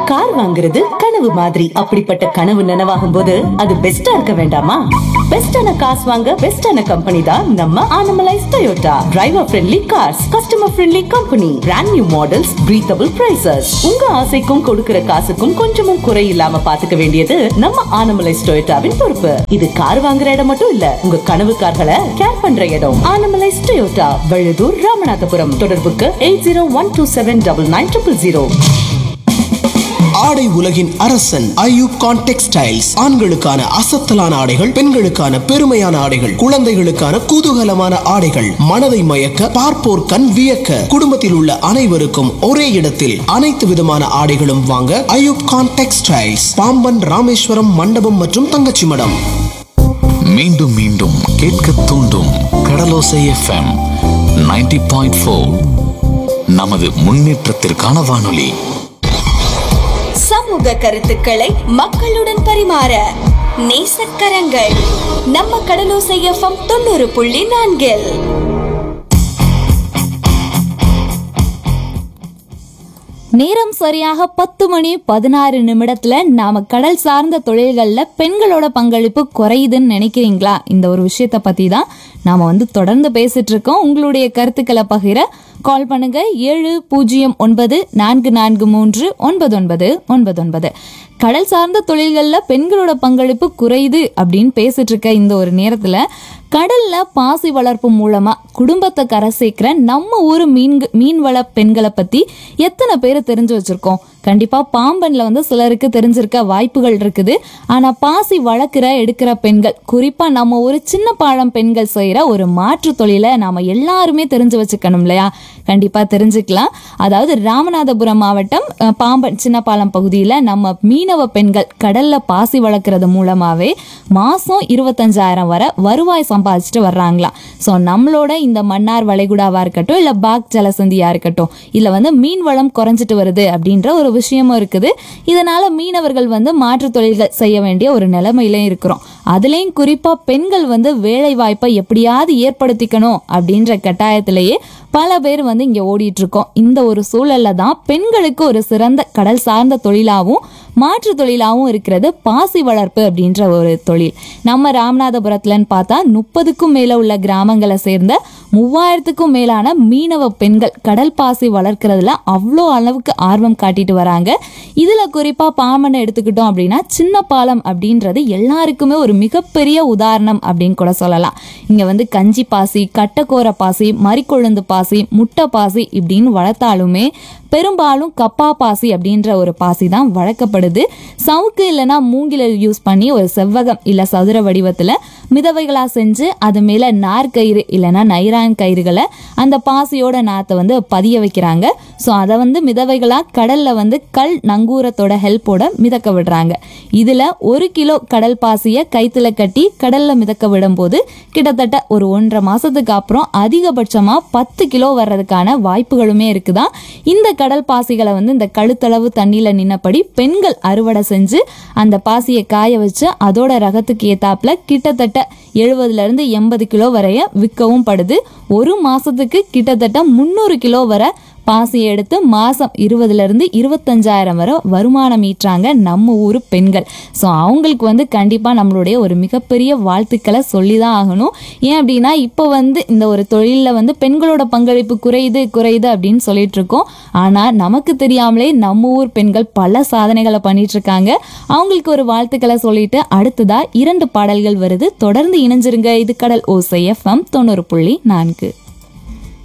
car வாங்குறது கனவு மாதிரி அப்படிப்பட்ட கனவு நனவாகும் போது அது பெஸ்டா இருக்க வேண்டாமா பெஸ்டான காசு வாங்க பெஸ்டான கம்பெனி தான் நம்ம Anamallais Toyota driver friendly cars customer friendly company brand new models breathable prices உங்க ஆசைக்கும் கொடுக்கிற காசுக்கும் கொஞ்சமும் குறை இல்லாம பாத்துக்க வேண்டியது நம்ம ஆனமலைஸ் டொயோட்டாவின் பொறுப்பு இது கார் வாங்குற இடம் மட்டும் இல்ல உங்க கனவு கார்களை கேர் பண்ற இடம் ஆனமலைஸ் டொயோட்டா வழுதூர் ராமநாதபுரம் தொடர்புக்கு eight zero one two seven double nine triple zero ஆடை உலகின் அரசன் ஐயூப் கான் டெக்ஸ்டைல்ஸ் ஆண்களுக்கான அசத்தலான ஆடைகள் பெண்களுக்கான பெருமையான ஆடைகள் குழந்தைகளுக்கான குதூகலமான ஆடைகள் மனதை மயக்க பார்ப்போர் கண் வியக்க குடும்பத்தில் உள்ள அனைவருக்கும் ஒரே இடத்தில் அனைத்து விதமான ஆடைகளும் வாங்க ஐயூப் கான் டெக்ஸ்டைல்ஸ் பாம்பன் ராமேஸ்வரம் மண்டபம் மற்றும் தங்கச்சி மடம் மீண்டும் மீண்டும் கேட்க தூண்டும் கடலோசை எஃப்எம் 90.4 பாயிண்ட் நமது முன்னேற்றத்திற்கான வானொலி சமூக கருத்துக்களை மக்களுடன் பரிமாற நேசக்கரங்கள் நம்ம கடலோசை எஃப்எம் தொண்ணூறு புள்ளி நான்கில் நேரம் சரியாக பத்து மணி பதினாறு நிமிடத்துல நாம கடல் சார்ந்த தொழில்கள்ல பெண்களோட பங்களிப்பு குறையுதுன்னு நினைக்கிறீங்களா இந்த ஒரு விஷயத்த பத்தி தான் நாம வந்து தொடர்ந்து பேசிட்டு இருக்கோம் உங்களுடைய கருத்துக்களை பகிர கால் பண்ணுங்க ஏழு பூஜ்ஜியம் ஒன்பது நான்கு நான்கு மூன்று ஒன்பது ஒன்பது ஒன்பது ஒன்பது கடல் சார்ந்த தொழில்கள்ல பெண்களோட பங்களிப்பு குறையுது அப்படின்னு பேசிட்டு இருக்க இந்த ஒரு நேரத்துல கடல்ல பாசி வளர்ப்பு மூலமா குடும்பத்தை கரை சேர்க்கிற நம்ம ஊர் மீன் மீன்வள பெண்களை பத்தி எத்தனை பேர் தெரிஞ்சு வச்சிருக்கோம் கண்டிப்பா பாம்பன்ல வந்து சிலருக்கு தெரிஞ்சிருக்க வாய்ப்புகள் இருக்குது ஆனா பாசி வளர்க்கிற எடுக்கிற பெண்கள் குறிப்பா நம்ம ஒரு சின்ன பாழம் பெண்கள் செய்யற ஒரு மாற்று தொழிலை நாம எல்லாருமே தெரிஞ்சு வச்சுக்கணும் இல்லையா கண்டிப்பா தெரிஞ்சுக்கலாம் அதாவது ராமநாதபுரம் மாவட்டம் அஹ், பாம்பன் சின்னப்பாலம் பகுதியில நம்ம மீனவ பெண்கள் கடல்ல பாசி வளர்க்கறது மூலமாவே மாசம் இருபத்தஞ்சாயிரம் வரை வருவாய் சம்பாதிச்சுட்டு வர்றாங்களாம் ஸோ நம்மளோட இந்த மன்னார் வளைகுடாவா இருக்கட்டும் இல்ல பாக் ஜலசந்தியா இருக்கட்டும் இல்ல வந்து மீன் வளம் குறைஞ்சிட்டு வருது அப்படின்ற ஒரு விஷயமும் இருக்குது இதனால மீனவர்கள் வந்து மாற்று தொழில்கள் செய்ய வேண்டிய ஒரு நிலைமையிலையும் இருக்கிறோம் அதுலயும் குறிப்பா பெண்கள் வந்து வேலை வாய்ப்பை எப்படியாவது ஏற்படுத்திக்கணும் அப்படின்ற கட்டாயத்திலேயே பல பேர் வந்து இங்க ஓடிட்டு இருக்கோம் இந்த ஒரு சூழல்ல தான் பெண்களுக்கு ஒரு சிறந்த கடல் சார்ந்த தொழிலாவும் மாற்று தொழிலாவும் இருக்கிறது பாசி வளர்ப்பு அப்படின்ற ஒரு தொழில் நம்ம ராமநாதபுரத்துலன்னு பார்த்தா முப்பதுக்கும் மேல உள்ள கிராமங்களை சேர்ந்த மூவாயிரத்துக்கும் மேலான மீனவ பெண்கள் கடல் பாசி வளர்க்கறதுல அவ்வளோ அளவுக்கு ஆர்வம் காட்டிட்டு வராங்க இதுல குறிப்பா பாம்பனை எடுத்துக்கிட்டோம் அப்படின்னா சின்ன பாலம் அப்படின்றது எல்லாருக்குமே ஒரு மிகப்பெரிய உதாரணம் அப்படின்னு கூட சொல்லலாம் இங்க வந்து கஞ்சி பாசி கட்டக்கோர பாசி மறிக்கொழுந்து பாசி முட்டை பாசி இப்படின்னு வளர்த்தாலுமே பெரும்பாலும் கப்பா பாசி அப்படின்ற ஒரு பாசி தான் வளர்க்கப்படுது சவுக்கு இல்லைன்னா மூங்கிலல் யூஸ் பண்ணி ஒரு செவ்வகம் இல்ல சதுர வடிவத்துல மிதவைகளா செஞ்சு அது மேல நார் கயிறு இல்லைன்னா நைரான் கயிறுகளை அந்த பாசியோட நாத்தை வந்து பதிய வைக்கிறாங்க ஸோ அதை வந்து மிதவைகளா கடல்ல வந்து கல் நங்கூரத்தோட ஹெல்ப்போட மிதக்க விடுறாங்க இதுல ஒரு கிலோ கடல் பாசியை கைத்துல கட்டி கடல்ல மிதக்க விடும்போது கிட்டத்தட்ட ஒரு ஒன்றரை மாசத்துக்கு அப்புறம் அதிகபட்சமா பத்து கிலோ வர்றதுக்கான வாய்ப்புகளுமே இருக்குதா இந்த கடல் பாசிகளை வந்து இந்த கழுத்தளவு தண்ணியில நின்னபடி பெண்கள் அறுவடை செஞ்சு அந்த பாசியை காய வச்சு அதோட ரகத்துக்கு ஏத்தாப்புல கிட்டத்தட்ட எழுபதுல இருந்து எண்பது கிலோ வரைய விற்கவும் படுது ஒரு மாசத்துக்கு கிட்டத்தட்ட முந்நூறு கிலோ வரை பாசியை எடுத்து மாசம் இருபதுல இருந்து இருபத்தஞ்சாயிரம் வரை வருமானம் ஈட்டுறாங்க நம்ம ஊர் பெண்கள் ஸோ அவங்களுக்கு வந்து கண்டிப்பா நம்மளுடைய ஒரு மிகப்பெரிய வாழ்த்துக்களை சொல்லி தான் ஆகணும் ஏன் அப்படின்னா இப்போ வந்து இந்த ஒரு தொழிலில் வந்து பெண்களோட பங்களிப்பு குறையுது குறையுது அப்படின்னு சொல்லிட்டு இருக்கோம் ஆனா நமக்கு தெரியாமலே நம்ம ஊர் பெண்கள் பல சாதனைகளை பண்ணிட்டு இருக்காங்க அவங்களுக்கு ஒரு வாழ்த்துக்களை சொல்லிட்டு அடுத்ததா இரண்டு பாடல்கள் வருது தொடர்ந்து இணைஞ்சிருங்க இது கடல் ஓசை எஃப்எம் தொண்ணூறு புள்ளி நான்கு